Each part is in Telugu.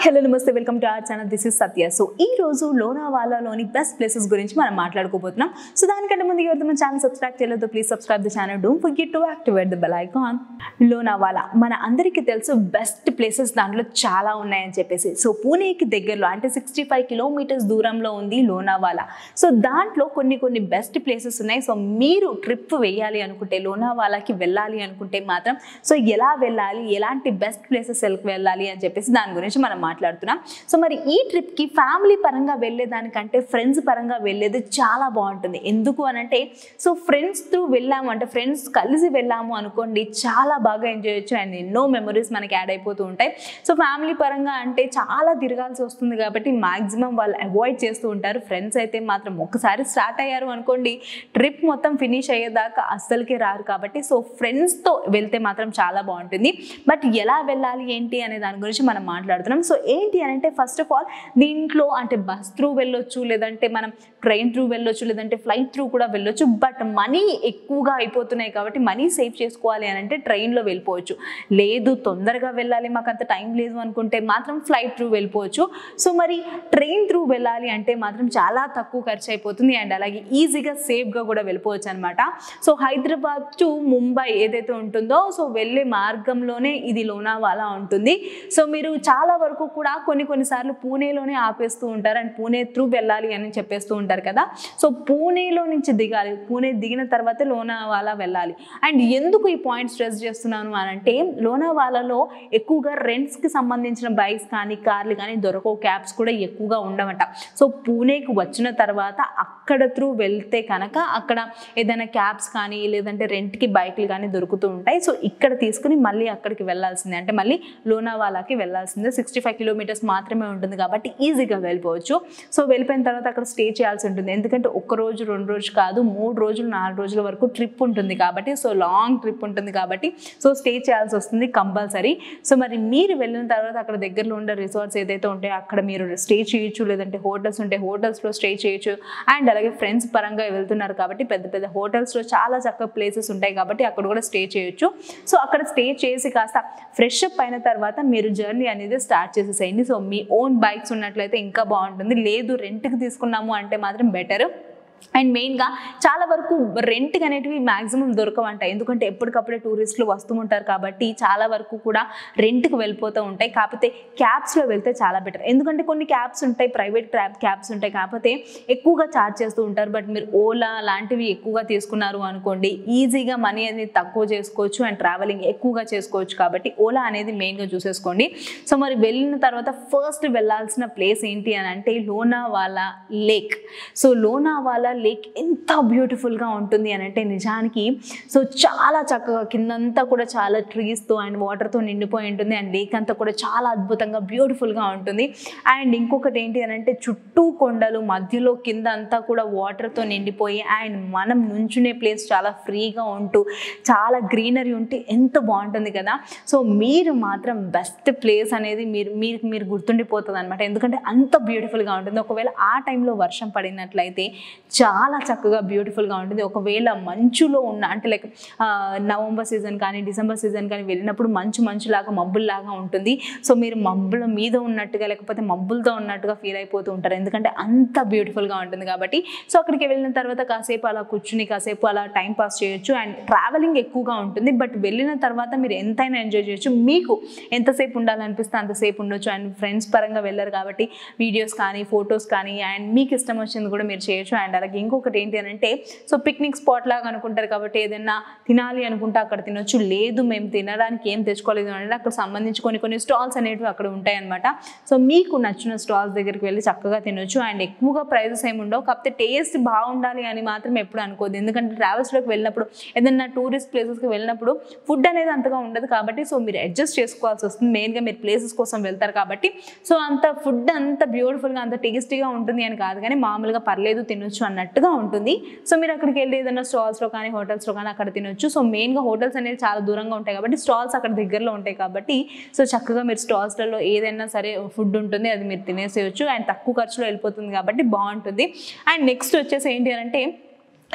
హలో నమస్తే welcome to our channel this is Satya so ఈ రోజు లోనావాలాలోని బెస్ట్ ప్లేసెస్ గురించి మనం మాట్లాడుకోబోతున్నాం సో దానికంటే ముందు ఎవరితో మన ఛానల్ సబ్స్క్రైబ్ చేయలేదు please subscribe the channel don't forget to activate the bell icon Lonavala మన అందరికీ తెలుసు బెస్ట్ ప్లేసెస్ దాంట్లో చాలా ఉన్నాయని చెప్పేసి సో పూణేకి దగ్గరలో అంటే సిక్స్టీ ఫైవ్ కిలోమీటర్స్ దూరంలో ఉంది లోనావాలా సో దాంట్లో కొన్ని కొన్ని బెస్ట్ ప్లేసెస్ ఉన్నాయి సో మీరు ట్రిప్ వేయాలి అనుకుంటే లోనావాలాకి వెళ్ళాలి అనుకుంటే మాత్రం సో ఎలా వెళ్ళాలి ఎలాంటి బెస్ట్ ప్లేసెస్ వెళ్ళాలి అని చెప్పేసి దాని గురించి మనం మాట్లాడుతున్నాం సో మరి ఈ ట్రిప్కి ఫ్యామిలీ పరంగా వెళ్ళేదానికంటే ఫ్రెండ్స్ పరంగా వెళ్ళేది చాలా బాగుంటుంది ఎందుకు అని అంటే సో ఫ్రెండ్స్ త్రూ వెళ్ళాము అంటే ఫ్రెండ్స్ కలిసి వెళ్ళాము అనుకోండి చాలా బాగా ఎంజాయ్ చేయొచ్చు అండ్ ఎన్నో మెమరీస్ మనకి యాడ్ అయిపోతూ ఉంటాయి సో ఫ్యామిలీ పరంగా అంటే చాలా తిరగాల్సి వస్తుంది కాబట్టి మాక్సిమం వాళ్ళు అవాయిడ్ చేస్తూ ఉంటారు ఫ్రెండ్స్ అయితే మాత్రం ఒకసారి స్టార్ట్ అయ్యారు అనుకోండి ట్రిప్ మొత్తం ఫినిష్ అయ్యేదాకా అస్సలకి రారు కాబట్టి సో ఫ్రెండ్స్తో వెళ్తే మాత్రం చాలా బాగుంటుంది బట్ ఎలా వెళ్ళాలి ఏంటి అనే దాని గురించి మనం మాట్లాడుతున్నాం సో ఏంటి అని అంటే ఫస్ట్ ఆఫ్ ఆల్ దీంట్లో అంటే బస్ త్రూ వెళ్ళొచ్చు లేదంటే మనం ట్రైన్ త్రూ వెళ్ళొచ్చు లేదంటే ఫ్లైట్ త్రూ కూడా వెళ్ళొచ్చు బట్ మనీ ఎక్కువగా అయిపోతున్నాయి కాబట్టి మనీ సేవ్ చేసుకోవాలి అని అంటే ట్రైన్లో వెళ్ళిపోవచ్చు లేదు తొందరగా వెళ్ళాలి మాకు అంత టైం లేదు అనుకుంటే మాత్రం ఫ్లైట్ త్రూ వెళ్ళిపోవచ్చు సో మరి ట్రైన్ త్రూ వెళ్ళాలి అంటే మాత్రం చాలా తక్కువ ఖర్చు అయిపోతుంది అండ్ అలాగే ఈజీగా సేఫ్గా కూడా వెళ్ళిపోవచ్చు అనమాట సో హైదరాబాద్ టు ముంబై ఏదైతే ఉంటుందో సో వెళ్ళే మార్గంలోనే ఇది లోనావాలా ఉంటుంది సో మీరు చాలా వరకు కూడా కొన్ని కొన్నిసార్లు పూణేలోనే ఆపేస్తూ ఉంటారు అండ్ పూణే త్రూ వెళ్ళాలి అని చెప్పేస్తూ ఉంటారు కదా సో పూణేలో నుంచి దిగాలి పూణే దిగిన తర్వాతే లోనావాలా వెళ్ళాలి అండ్ ఎందుకు ఈ పాయింట్ స్ట్రెస్ చేస్తున్నాను అని అంటే లోనావాలాలో ఎక్కువగా రెంట్స్కి సంబంధించిన బైక్స్ కానీ కార్లు కానీ దొరకవు క్యాబ్స్ కూడా ఎక్కువగా ఉండవట సో పూణేకి వచ్చిన తర్వాత అక్కడ త్రూ వెళ్తే కనుక అక్కడ ఏదైనా క్యాబ్స్ కానీ లేదంటే రెంట్కి బైక్లు కానీ దొరుకుతూ ఉంటాయి సో ఇక్కడ తీసుకుని మళ్ళీ అక్కడికి వెళ్ళాల్సిందే అంటే మళ్ళీ లోనావాలాకి వెళ్ళాల్సిందే సిక్స్టీ ఫైవ్ కిలోమీటర్స్ మాత్రమే ఉంటుంది కాబట్టి ఈజీగా వెళ్ళిపోవచ్చు సో వెళ్ళిపోయిన తర్వాత అక్కడ స్టే చేయాల్సి ఉంటుంది ఎందుకంటే ఒక రోజు రెండు రోజు కాదు మూడు రోజులు నాలుగు రోజుల వరకు ట్రిప్ ఉంటుంది కాబట్టి సో లాంగ్ ట్రిప్ ఉంటుంది కాబట్టి సో స్టే చేయాల్సి వస్తుంది కంపల్సరీ సో మరి మీరు వెళ్ళిన తర్వాత అక్కడ దగ్గరలో ఉండే రిసార్ట్స్ ఏదైతే ఉంటాయో అక్కడ మీరు స్టే చేయొచ్చు లేదంటే హోటల్స్ ఉంటే హోటల్స్లో స్టే చేయొచ్చు అండ్ అలాగే ఫ్రెండ్స్ పరంగా వెళ్తున్నారు కాబట్టి పెద్ద పెద్ద హోటల్స్లో చాలా చక్కగా ప్లేసెస్ ఉంటాయి కాబట్టి అక్కడ కూడా స్టే చేయొచ్చు సో అక్కడ స్టే చేసి కాస్త ఫ్రెష్ అప్ అయిన తర్వాత మీరు జర్నీ అనేది స్టార్ట్ చేసేసేయండి సో మీ ఓన్ బైక్స్ ఉన్నట్లయితే ఇంకా బాగుంటుంది లేదు రెంట్కి తీసుకున్నాము అంటే మాత్రం బెటర్ అండ్ మెయిన్గా చాలా వరకు రెంట్కి అనేటివి మ్యాక్సిమం దొరకవంట ఎందుకంటే ఎప్పటికప్పుడే టూరిస్టులు వస్తూ ఉంటారు కాబట్టి చాలా వరకు కూడా రెంట్కి వెళ్ళిపోతూ ఉంటాయి కాకపోతే క్యాబ్స్లో వెళ్తే చాలా బెటర్ ఎందుకంటే కొన్ని క్యాబ్స్ ఉంటాయి ప్రైవేట్ క్యాబ్ క్యాబ్స్ ఉంటాయి కాకపోతే ఎక్కువగా ఛార్జ్ చేస్తూ ఉంటారు బట్ మీరు ఓలా లాంటివి ఎక్కువగా తీసుకున్నారు అనుకోండి ఈజీగా మనీ అనేది తక్కువ చేసుకోవచ్చు అండ్ ట్రావెలింగ్ ఎక్కువగా చేసుకోవచ్చు కాబట్టి ఓలా అనేది మెయిన్గా చూసేసుకోండి సో మరి వెళ్ళిన తర్వాత ఫస్ట్ వెళ్ళాల్సిన ప్లేస్ ఏంటి అని అంటే Lonavala lake so Lonavala lake ఎంత బ్యూటిఫుల్గా ఉంటుంది అని అంటే నిజానికి సో చాలా చక్కగా కిందంతా కూడా చాలా ట్రీస్తో అండ్ వాటర్తో నిండిపోయి ఉంటుంది అండ్ లేక్ అంతా కూడా చాలా అద్భుతంగా బ్యూటిఫుల్గా ఉంటుంది అండ్ ఇంకొకటి ఏంటి అని అంటే చుట్టూ కొండలు మధ్యలో కింద అంతా కూడా వాటర్తో నిండిపోయి అండ్ మనం నుంచునే ప్లేస్ చాలా ఫ్రీగా ఉంటూ చాలా గ్రీనరీ ఉంటే ఎంత బాగుంటుంది కదా సో మీరు మాత్రం బెస్ట్ ప్లేస్ అనేది మీరు మీరు మీరు గుర్తుండిపోతుంది అనమాట ఎందుకంటే అంత బ్యూటిఫుల్గా ఉంటుంది ఒకవేళ ఆ టైంలో వర్షం పడినట్లయితే చాలా చక్కగా బ్యూటిఫుల్గా ఉంటుంది ఒకవేళ మంచులో ఉన్న అంటే లైక్ నవంబర్ సీజన్ కానీ డిసెంబర్ సీజన్ కానీ వెళ్ళినప్పుడు మంచు మంచులాగా మబ్బుల్లాగా ఉంటుంది సో మీరు మబ్బుల మీద ఉన్నట్టుగా లేకపోతే మబ్బులతో ఉన్నట్టుగా ఫీల్ అయిపోతూ ఉంటారు ఎందుకంటే అంత బ్యూటిఫుల్గా ఉంటుంది కాబట్టి సో అక్కడికి వెళ్ళిన తర్వాత కాసేపు అలా కూర్చుని కాసేపు అలా టైం పాస్ చేయొచ్చు అండ్ ట్రావెలింగ్ ఎక్కువగా ఉంటుంది బట్ వెళ్ళిన తర్వాత మీరు ఎంతైనా ఎంజాయ్ చేయొచ్చు మీకు ఎంతసేపు ఉండాలనిపిస్తే అంతసేపు ఉండొచ్చు అండ్ ఫ్రెండ్స్ పరంగా వెళ్ళారు కాబట్టి వీడియోస్ కానీ ఫొటోస్ కానీ అండ్ మీకు ఇష్టం వచ్చింది కూడా మీరు చేయొచ్చు అండ్ అలాగే ఇంకొకటి ఏంటి అని అంటే సో పిక్నిక్ స్పాట్ లాగా అనుకుంటారు కాబట్టి ఏదైనా తినాలి అనుకుంటే అక్కడ తినొచ్చు లేదు మేము తినడానికి ఏం తెచ్చుకోలేదు అంటే అక్కడ సంబంధించి కొన్ని కొన్ని స్టాల్స్ అనేవి అక్కడ ఉంటాయి అనమాట సో మీకు నచ్చిన స్టాల్స్ దగ్గరికి వెళ్ళి చక్కగా తినొచ్చు అండ్ ఎక్కువగా ప్రైజెస్ ఏమి ఉండవు కాకపోతే టేస్ట్ బాగుండాలి అని మాత్రం ఎప్పుడు అనుకోదు ఎందుకంటే ట్రావెల్స్లోకి వెళ్ళినప్పుడు ఏదైనా టూరిస్ట్ ప్లేసెస్కి వెళ్ళినప్పుడు ఫుడ్ అనేది అంతగా ఉండదు కాబట్టి సో మీరు అడ్జస్ట్ చేసుకోవాల్సి వస్తుంది మెయిన్గా మీరు ప్లేసెస్ కోసం వెళ్తారు కాబట్టి సో అంత ఫుడ్ అంత బ్యూటిఫుల్గా అంత టేస్టీగా ఉంటుంది అని కాదు కానీ మామూలుగా పర్లేదు తినొచ్చు అన్నట్టుగా ఉంటుంది సో మీరు అక్కడికి వెళ్ళి ఏదైనా స్టాల్స్లో కానీ హోటల్స్లో కానీ అక్కడ తినొచ్చు సో మెయిన్గా హోటల్స్ అనేది చాలా దూరంగా ఉంటాయి కాబట్టి స్టాల్స్ అక్కడ దగ్గరలో ఉంటాయి కాబట్టి సో చక్కగా మీరు స్టాల్స్లలో ఏదైనా సరే ఫుడ్ ఉంటుంది అది మీరు తినేసేయచ్చు అండ్ తక్కువ ఖర్చులో వెళ్ళిపోతుంది కాబట్టి బాగుంటుంది అండ్ నెక్స్ట్ వచ్చేసి ఏంటి అని అంటే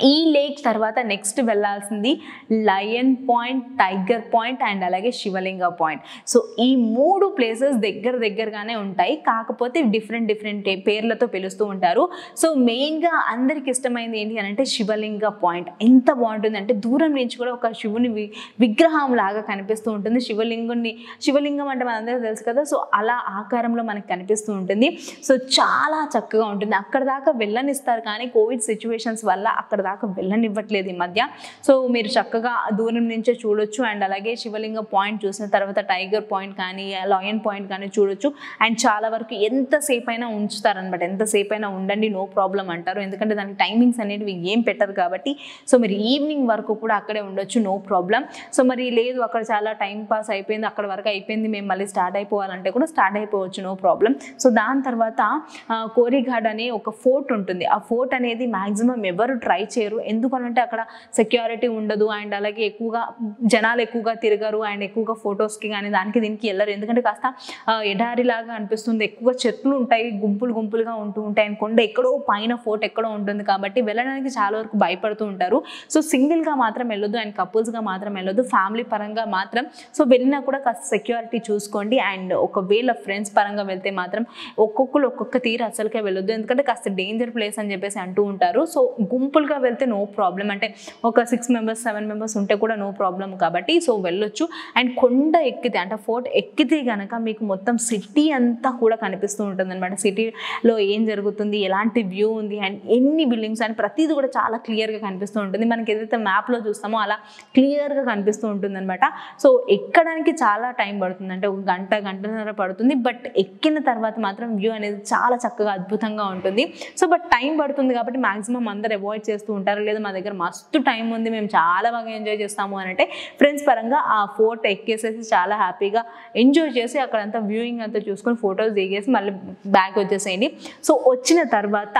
ఈ లేక్ తర్వాత నెక్స్ట్ వెళ్ళాల్సింది lion point tiger point and అలాగే శివలింగ పాయింట్ సో ఈ మూడు ప్లేసెస్ దగ్గర దగ్గరగానే ఉంటాయి కాకపోతే డిఫరెంట్ డిఫరెంట్ పేర్లతో పిలుస్తూ ఉంటారు సో మెయిన్గా అందరికి ఇష్టమైంది ఏంటి అని అంటే శివలింగ పాయింట్ ఎంత బాగుంటుంది అంటే దూరం నుంచి కూడా ఒక శివుని వి విగ్రహం లాగా కనిపిస్తూ ఉంటుంది శివలింగుని శివలింగం అంటే మనందరికీ తెలుసు కదా సో అలా ఆకారంలో మనకు కనిపిస్తూ ఉంటుంది సో చాలా చక్కగా ఉంటుంది అక్కడ దాకా వెళ్ళనిస్తారు కానీ కోవిడ్ సిచ్యువేషన్స్ వల్ల అక్కడ దాకా వెళ్ళనివ్వట్లేదు ఈ మధ్య సో మీరు చక్కగా దూరం నుంచే చూడొచ్చు అండ్ అలాగే శివలింగ పాయింట్ చూసిన తర్వాత టైగర్ పాయింట్ కానీ లాయన్ పాయింట్ కానీ చూడొచ్చు అండ్ చాలా వరకు ఎంతసేపు అయినా ఉంచుతారనమాట ఎంతసేపు అయినా ఉండండి నో ప్రాబ్లం అంటారు ఎందుకంటే దానికి టైమింగ్స్ అనేవి ఏం పెట్టరు కాబట్టి సో మీరు ఈవినింగ్ వరకు కూడా అక్కడే ఉండొచ్చు నో ప్రాబ్లం సో మరి లేదు అక్కడ చాలా టైం పాస్ అయిపోయింది అక్కడ వరకు అయిపోయింది మేము మళ్ళీ స్టార్ట్ అయిపోవాలంటే కూడా స్టార్ట్ అయిపోవచ్చు నో ప్రాబ్లం సో దాని తర్వాత ఆ, కోరిఘాట్ అనే ఒక ఫోర్ట్ ఉంటుంది ఆ ఫోర్ట్ అనేది మాక్సిమం ఎవరు ట్రై చేయరు ఎందుకనంటే అక్కడ సెక్యూరిటీ ఉండదు అండ్ అలాగే ఎక్కువగా జనాలు ఎక్కువగా తిరగరు అండ్ ఎక్కువగా ఫొటోస్కి కానీ దానికి దీనికి వెళ్ళరు ఎందుకంటే కాస్త ఆ, ఎడారిలాగా అనిపిస్తుంది ఎక్కువగా చెట్లు ఉంటాయి గుంపులు గుంపులుగా ఉంటూ ఉంటాయి అండ్ కొండ ఎక్కడో పైన ఫోర్ట్ ఎక్కడో ఉంటుంది కాబట్టి వెళ్ళడానికి చాలా వరకు భయపడుతూ ఉంటారు సో సింగిల్గా మాత్రం వెళ్ళొద్దు అండ్ కపుల్స్గా మాత్రం వెళ్ళొద్దు ఫ్యామిలీ పరంగా మాత్రం సో వెళ్ళినా కూడా కాస్త సెక్యూరిటీ చూసుకోండి అండ్ ఒకవేళ ఫ్రెండ్స్ పరంగా వెళ్తే మాత్రం ఒక్కొక్కరు ఒక్కొక్క తీరు అసలుకే వెళ్ళొద్దు ఎందుకంటే కాస్త డేంజర్ ప్లేస్ అని చెప్పేసి అంటూ ఉంటారు సో గుంపులుగా వెళ్తే నో ప్రాబ్లం అంటే ఒక సిక్స్ మెంబర్స్ సెవెన్ మెంబర్స్ ఉంటే కూడా నో ప్రాబ్లం కాబట్టి సో వెళ్ళొచ్చు అండ్ కొండ ఎక్కితే అంటే ఫోర్ట్ ఎక్కితే కనుక మీకు మొత్తం సిటీ అంతా కూడా కనిపిస్తూ ఉంటుంది అనమాట సిటీలో ఏం జరుగుతుంది ఎలాంటి వ్యూ ఉంది అండ్ ఎన్ని బిల్డింగ్స్ అని ప్రతిదీ కూడా చాలా క్లియర్గా కనిపిస్తూ ఉంటుంది మనకి ఏదైతే మ్యాప్లో చూస్తామో అలా క్లియర్గా కనిపిస్తూ ఉంటుంది అనమాట సో ఎక్కడానికి చాలా టైం పడుతుంది అంటే ఒక గంట గంటన్నర పడుతుంది బట్ ఎక్కిన తర్వాత మాత్రం వ్యూ అనేది చాలా చక్కగా అద్భుతంగా ఉంటుంది సో బట్ టైం పడుతుంది కాబట్టి మాక్సిమం అందరు అవాయిడ్ చేస్తూ ఉంటారు లేదా మా దగ్గర మస్తు టైం ఉంది మేము చాలా బాగా ఎంజాయ్ చేస్తాము అని అంటే ఫ్రెండ్స్ పరంగా ఆ ఫోర్ట్ ఎక్కేసేసి చాలా హ్యాపీగా ఎంజాయ్ చేసి అక్కడంతా వ్యూయింగ్ అంతా చూసుకొని ఫొటోస్ దిగేసి మళ్ళీ బ్యాక్ వచ్చేసేయండి సో వచ్చిన తర్వాత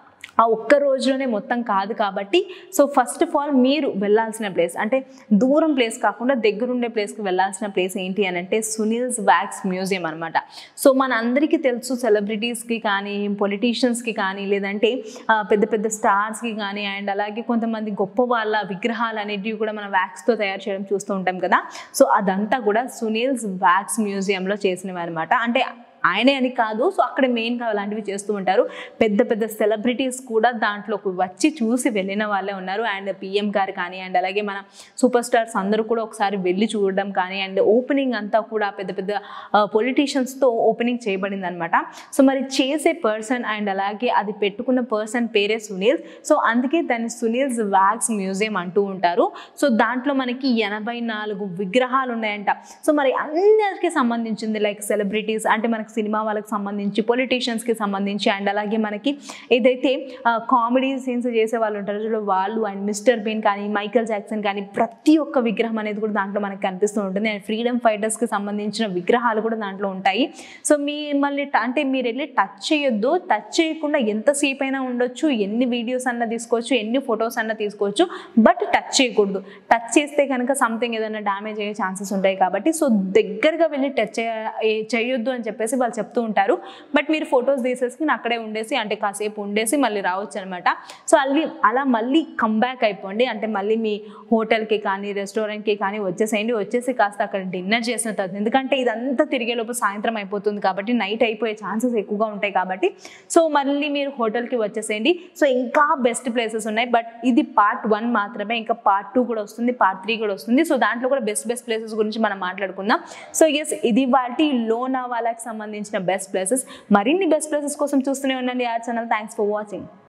ఆ ఒక్క రోజులోనే మొత్తం కాదు కాబట్టి సో ఫస్ట్ ఆఫ్ ఆల్ మీరు వెళ్ళాల్సిన ప్లేస్ అంటే దూరం ప్లేస్ కాకుండా దగ్గరుండే ప్లేస్కి వెళ్ళాల్సిన ప్లేస్ ఏంటి అని అంటే సునీల్స్ వ్యాక్స్ మ్యూజియం అనమాట సో మన అందరికీ తెలుసు సెలబ్రిటీస్కి కానీ పొలిటీషియన్స్కి కానీ లేదంటే ఆ, పెద్ద పెద్ద స్టార్స్కి కానీ అండ్ అలాగే కొంతమంది గొప్ప వాళ్ళ విగ్రహాలు అనేటివి కూడా మన వ్యాక్స్తో తయారు చేయడం చూస్తూ ఉంటాం కదా సో అదంతా కూడా సునీల్స్ వ్యాక్స్ మ్యూజియంలో చేసినవి అనమాట అంటే ఆయనే అని కాదు సో అక్కడ మెయిన్గా అలాంటివి చేస్తూ ఉంటారు పెద్ద పెద్ద సెలబ్రిటీస్ కూడా దాంట్లోకి వచ్చి చూసి వెళ్ళిన వాళ్ళే ఉన్నారు అండ్ పిఎం గారు కానీ అండ్ అలాగే మన సూపర్ స్టార్స్ అందరూ కూడా ఒకసారి వెళ్ళి చూడడం కానీ అండ్ ఓపెనింగ్ అంతా కూడా పెద్ద పెద్ద పొలిటీషియన్స్తో ఓపెనింగ్ చేయబడింది అనమాట సో మరి చేసే పర్సన్ అండ్ అలాగే అది పెట్టుకున్న పర్సన్ పేరే సునీల్ సో అందుకే దాన్ని సునీల్స్ వ్యాక్స్ మ్యూజియం అంటూ ఉంటారు సో దాంట్లో మనకి ఎనభై నాలుగు విగ్రహాలు ఉన్నాయంట సో మరి అందరికీ సంబంధించింది లైక్ సెలబ్రిటీస్ అంటే మనకి సినిమా వాళ్ళకి సంబంధించి పొలిటీషియన్స్కి సంబంధించి అండ్ అలాగే మనకి ఏదైతే కామెడీ సీన్స్ చేసే వాళ్ళు ఉంటారో చూడు వాళ్ళు అండ్ మిస్టర్ బీన్ కానీ మైకల్ జాక్సన్ కానీ ప్రతి ఒక్క విగ్రహం అనేది కూడా దాంట్లో మనకి కనిపిస్తూ ఉంటుంది అండ్ ఫ్రీడమ్ ఫైటర్స్కి సంబంధించిన విగ్రహాలు కూడా దాంట్లో ఉంటాయి సో మిమ్మల్ని ట- అంటే మీరు వెళ్ళి టచ్ చేయొద్దు టచ్ చేయకుండా ఎంతసేపు అయినా ఉండొచ్చు ఎన్ని వీడియోస్ అన్న తీసుకోవచ్చు ఎన్ని ఫొటోస్ అన్న తీసుకోవచ్చు బట్ టచ్ చేయకూడదు టచ్ చేస్తే కనుక సంథింగ్ ఏదైనా డ్యామేజ్ అయ్యే ఛాన్సెస్ ఉంటాయి కాబట్టి సో దగ్గరగా వెళ్ళి టచ్ చేయొద్దు అని చెప్పేసి వాళ్ళు చెప్తూ ఉంటారు బట్ మీరు ఫొటోస్ తీసేసుకుని అక్కడే ఉండేసి అంటే కాసేపు ఉండేసి మళ్ళీ రావచ్చు అనమాట సో అల్లి అలా మళ్ళీ కంబ్యాక్ అయిపోండి అంటే మళ్ళీ మీ హోటల్కి కానీ రెస్టారెంట్కి కానీ వచ్చేసేయండి వచ్చేసి కాస్త అక్కడ డిన్నర్ చేసిన తర్వాత ఎందుకంటే ఇదంతా తిరిగేలోపు సాయంత్రం అయిపోతుంది కాబట్టి నైట్ అయిపోయే ఛాన్సెస్ ఎక్కువగా ఉంటాయి కాబట్టి సో మళ్ళీ మీరు హోటల్కి వచ్చేసేయండి సో ఇంకా బెస్ట్ ప్లేసెస్ ఉన్నాయి బట్ ఇది పార్ట్ వన్ మాత్రమే ఇంకా పార్ట్ టూ కూడా వస్తుంది పార్ట్ త్రీ కూడా వస్తుంది సో దాంట్లో కూడా బెస్ట్ బెస్ట్ ప్లేసెస్ గురించి మనం మాట్లాడుకుందాం సో ఎస్ ఇది వాటి లోనావాలాకి సంబంధించిన బెస్ట్ ప్లేసెస్ మరిన్ని బెస్ట్ ప్లేసెస్ కోసం చూస్తూనే ఉండండి ఆ ఛానల్ థ్యాంక్స్ ఫర్ వాచింగ్